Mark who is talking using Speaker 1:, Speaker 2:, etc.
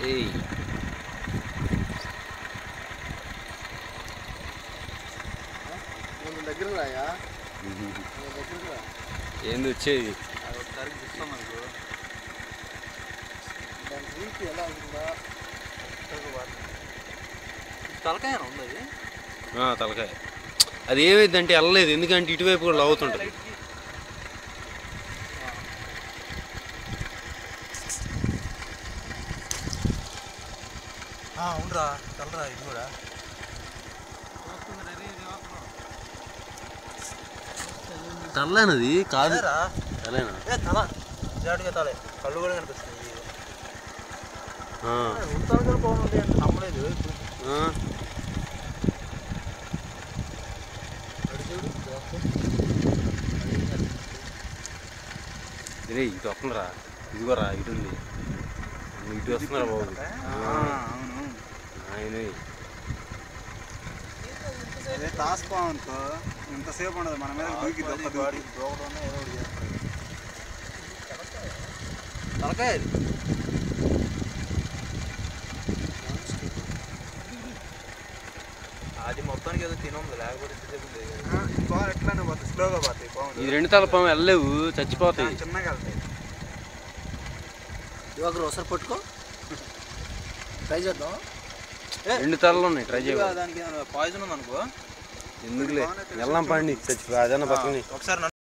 Speaker 1: ఏయ్
Speaker 2: కొంచెం దగ్గర రాయా దగ్గర రా
Speaker 1: ఏంది వచ్చేది
Speaker 3: అది ఒకసారి చూస్తాం అనుకో
Speaker 2: దాని రీతి ఎలా ఉంటుందా
Speaker 3: తలకాయ ఉంది అది
Speaker 1: ఆ, తలకాయ అది ఏమైందంటే వెళ్ళలేదు ఎందుకంటే ఇటువైపు కూడా లాగుతుంటుంది
Speaker 3: అవునరా తలరా ఇది కూడా
Speaker 1: తల్లేనది కాదు
Speaker 3: అదేరా
Speaker 1: తలేనా
Speaker 3: ఏ తల జాడిగా తలే కళ్ళు కూడా కనిపిస్తుంది
Speaker 1: ఆ,
Speaker 3: ఉంటాను కూడా బాగుంది అంటే నమ్మలేదు
Speaker 1: ఆ.
Speaker 2: అటు చూడు
Speaker 1: రే ఇటు వస్తుందిరా ఇదిగోరా ఇటు ఉంది ఇటు వస్తున్నారా బాబు
Speaker 3: అవును
Speaker 1: ఆయన
Speaker 3: అదే టాస్క్ అనుకో ఇంతసేపు ఉండదు మన మీద దూకి దొక్క దూకి తలకాయ అది మొత్తానికి ఏదో తినుంది లేకపోతే బాగా ఎట్లానే పోతాయి స్లోగా పోతాయి
Speaker 1: ఈ
Speaker 3: బాగుంది
Speaker 1: రెండు తలపం వెళ్ళలేవు చచ్చిపోతాయి
Speaker 3: చిన్నగా వెళ్తాయి
Speaker 2: యువకులు ఒకసారి పట్టుకో ట్రై చేద్దాం
Speaker 1: రెండు తలలు ఉన్నాయి ట్రై చేయ
Speaker 3: దానికి పాయిజన్ ఉంది అనుకో
Speaker 1: ఎందుకులే వెళ్ళం పండి చచ్చిపో అదన్న పక్కని
Speaker 3: ఒకసారి